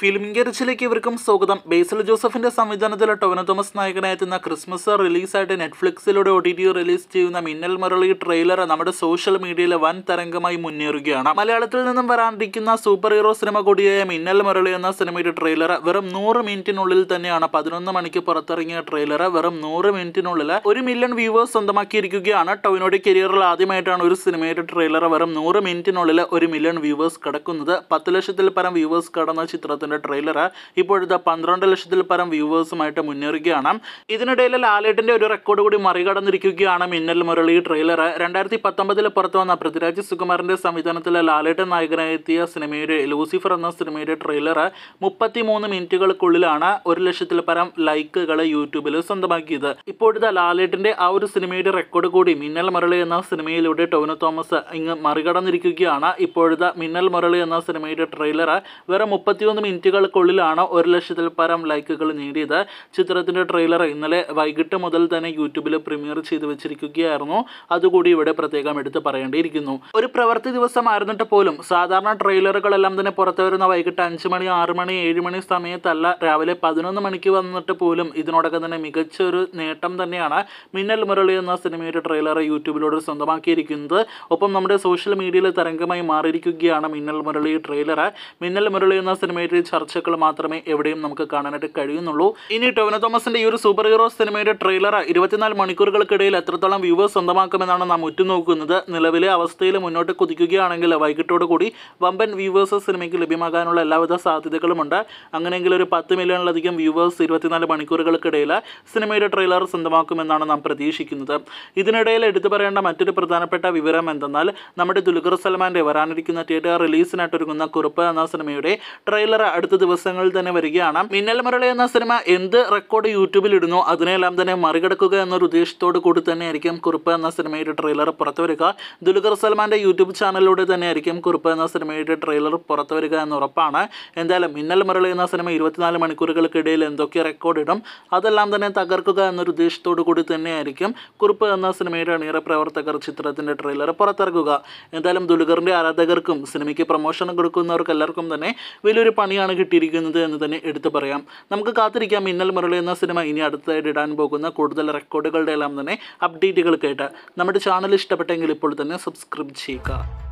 ഫിലിമിംഗരിച്ചിലേക്ക് ഇവർക്കും സ്വാഗതം ബേസിൽ ജോസഫിന്റെ സംവിധാനത്തിൽ ടൊവിനോ തോമസ് നായകനായെത്തുന്ന ക്രിസ്മസ് റിലീസായിട്ട് നെറ്റ്ഫ്ലിക്സിലൂടെ ഒ ടി ടി റിലീസ് ചെയ്യുന്ന മിന്നൽ മുരളി ട്രെയിലർ നമ്മുടെ സോഷ്യൽ മീഡിയയിലെ വൻ തരംഗമായി മുന്നേറുകയാണ് മലയാളത്തിൽ നിന്നും വരാനിരിക്കുന്ന സൂപ്പർ ഹീറോ സിനിമ കൂടിയായ മിന്നൽ മുരളി എന്ന സിനിമയുടെ ട്രെയിലർ വെറും നൂറ് മിനിറ്റിനുള്ളിൽ തന്നെയാണ് പതിനൊന്ന് മണിക്ക് പുറത്തിറങ്ങിയ ട്രെയിലർ വെറും നൂറ് മിനിറ്റിനുള്ളിൽ ഒരു മില്യൺ വ്യൂവേഴ്സ് സ്വന്തമാക്കിയിരിക്കുകയാണ് ടൊവിനോയുടെ കരിയറിൽ ആദ്യമായിട്ടാണ് ഒരു സിനിമയുടെ ട്രെയിലർ വെറും നൂറ് മിനിറ്റിനുള്ളിൽ ഒരു മില്യൺ വ്യൂവേഴ്സ് കടക്കുന്നത് പത്ത് ലക്ഷത്തിൽ പരം വ്യൂവേഴ്സ് കടന്ന ചിത്രത്തിന്റെ ട്രെയിലർ ഇപ്പോഴത്തെ പന്ത്രണ്ട് ലക്ഷത്തിൽ പരം വ്യൂവേഴ്സുമായിട്ട് മുന്നേറുകയാണ് ഇതിനിടയിൽ ലാലേട്ടിന്റെ ഒരു റെക്കോർഡ് കൂടി മറികടന്നിരിക്കുകയാണ് മിന്നൽ മുരളി ട്രെയിലർ രണ്ടായിരത്തി പത്തൊമ്പതിൽ പുറത്തു വന്ന പൃഥ്വിരാജ് സുകുമാരന്റെ സംവിധാനത്തിൽ ലാലേട്ടൻ നായകനായെത്തിയ സിനിമയുടെ ലൂസിഫർ എന്ന സിനിമയുടെ ട്രെയിലർ മുപ്പത്തി മൂന്ന് മിനിറ്റുകൾക്കുള്ളിലാണ് ഒരു ലക്ഷത്തിൽ പരം ലൈക്കുകൾ യൂട്യൂബിൽ സ്വന്തമാക്കിയത് ഇപ്പോഴത്തെ ലാലേട്ടിന്റെ ആ ഒരു സിനിമയുടെ റെക്കോർഡ് കൂടി മിന്നൽ മുരളി എന്ന സിനിമയിലൂടെ ടോവിനോ തോമസ് ഇങ്ങ് മറികടന്നിരിക്കുകയാണ് ഇപ്പോഴത്തെ മിന്നൽ മുരളി എന്ന സിനിമയുടെ ട്രെയിലർ വെറും മുപ്പത്തിയൊന്ന് മിനിറ്റുകൾക്കുള്ളിലാണ് ഒരു ലക്ഷത്തിൽ പരം ലൈക്കുകൾ നേടിയത് ചിത്രത്തിന്റെ ട്രെയിലർ ഇന്നലെ വൈകിട്ട് മുതൽ തന്നെ യൂട്യൂബിൽ പ്രീമിയർ ചെയ്ത് വെച്ചിരിക്കുകയായിരുന്നു അതുകൂടി ഇവിടെ പ്രത്യേകം എടുത്ത് പറയേണ്ടിയിരിക്കുന്നു ഒരു പ്രവൃത്തി ദിവസമായിരുന്നിട്ട് പോലും സാധാരണ ട്രെയിലറുകളെല്ലാം തന്നെ പുറത്തു വരുന്ന വൈകിട്ട് അഞ്ച് മണി ആറ് മണി ഏഴ് മണി സമയത്തല്ല രാവിലെ പതിനൊന്ന് മണിക്ക് വന്നിട്ട് പോലും ഇതിനോടൊക്കെ തന്നെ മികച്ച ഒരു നേട്ടം തന്നെയാണ് മിന്നൽ മുരളി എന്ന സിനിമയുടെ ട്രെയിലർ യൂട്യൂബിലൂടെ സ്വന്തമാക്കിയിരിക്കുന്നത് ഒപ്പം നമ്മുടെ സോഷ്യൽ മീഡിയയിൽ തരംഗമായി മാറിയിരിക്കുകയാണ് മിന്നൽ മുരളി ട്രെയിലർ മിന്നൽ മുരളി എന്ന സിനിമയുടെ ചർച്ചകൾ മാത്രമേ എവിടെയും നമുക്ക് കാണാനായിട്ട് കഴിയുന്നുള്ളൂ ഇനി ടൊവിനോ തോമസിന്റെ ഈ ഒരു സൂപ്പർ ഹീറോ സിനിമയുടെ ട്രെയിലർ ഇരുപത്തിനാല് മണിക്കൂറുകൾക്കിടയിൽ എത്രത്തോളം വ്യൂവേഴ്സ് സ്വന്തമാക്കുമെന്നാണ് നാം ഉറ്റുനോക്കുന്നത് നിലവിലെ അവസ്ഥയിൽ മുന്നോട്ട് കുതിക്കുകയാണെങ്കിൽ വൈകിട്ടോട് കൂടി വമ്പൻ വ്യൂവേഴ്സ് സിനിമയ്ക്ക് ലഭ്യമാകാനുള്ള എല്ലാവിധ സാധ്യതകളുമുണ്ട് അങ്ങനെയെങ്കിൽ ഒരു പത്ത് മില്യണിലധികം വ്യൂവേഴ്സ് ഇരുപത്തിനാല് മണിക്കൂറുകൾക്കിടയിൽ സിനിമയുടെ ട്രെയിലർ സ്വന്തമാക്കുമെന്നാണ് നാം പ്രതീക്ഷിക്കുന്നത് ഇതിനിടയിൽ എടുത്തു പറയേണ്ട മറ്റൊരു പ്രധാനപ്പെട്ട വിവരം എന്തെന്നാൽ നമ്മുടെ ദുൽഖർ സൽമാന്റെ വരാനിരിക്കുന്ന തിയേറ്റർ റിലീസിനായിട്ട് ഒരുങ്ങുന്ന കുറുപ്പ് എന്ന സിനിമയുടെ ട്രെയിലർ അടുത്ത ദിവസങ്ങളിൽ തന്നെ വരികയാണ് മിന്നൽ മുരളി എന്ന സിനിമ എന്ത് റെക്കോർഡ് യൂട്യൂബിൽ ഇടുന്നു അതിനെല്ലാം തന്നെ മറികടക്കുക എന്നൊരു ഉദ്ദേശത്തോട് കൂടി തന്നെയായിരിക്കും കുറുപ്പ് എന്ന സിനിമയുടെ ട്രെയിലർ പുറത്തു വരിക ദുൽഖർ സൽമാന്റെ യൂട്യൂബ് ചാനലിലൂടെ തന്നെയായിരിക്കും കുറുപ്പ് എന്ന സിനിമയുടെ ട്രെയിലർ പുറത്തു വരിക എന്ന് ഉറപ്പാണ് എന്തായാലും മിന്നൽ മുരളി എന്ന സിനിമ ഇരുപത്തിനാല് മണിക്കൂറുകൾക്കിടയിൽ എന്തൊക്കെ റെക്കോർഡ് ഇടും അതെല്ലാം തന്നെ തകർക്കുക എന്നൊരു ഉദ്ദേശത്തോടു കൂടി തന്നെയായിരിക്കും കുറുപ്പ് എന്ന സിനിമയുടെ അണിയറ പ്രവർത്തകർ ചിത്രത്തിന്റെ ട്രെയിലർ പുറത്തിറക്കുക എന്തായാലും ദുൽഖറിന്റെ ആരാധകർക്കും സിനിമയ്ക്ക് പ്രൊമോഷൻ കൊടുക്കുന്നവർക്ക് എല്ലാവർക്കും തന്നെ വലിയൊരു പണിയാണ് കിട്ടിയിരിക്കുന്നത് എന്ന് തന്നെ എടുത്തു പറയാം നമുക്ക് കാത്തിരിക്കാം മിന്നൽ മുരളി എന്ന സിനിമ ഇനി അടുത്തായിട്ട് ഇടാൻ പോകുന്ന കൂടുതൽ റെക്കോർഡുകളുടെ എല്ലാം തന്നെ അപ്ഡേറ്റുകൾ കേട്ട് നമ്മുടെ ചാനൽ ഇഷ്ടപ്പെട്ടെങ്കിൽ ഇപ്പോൾ തന്നെ സബ്സ്ക്രൈബ് ചെയ്യുക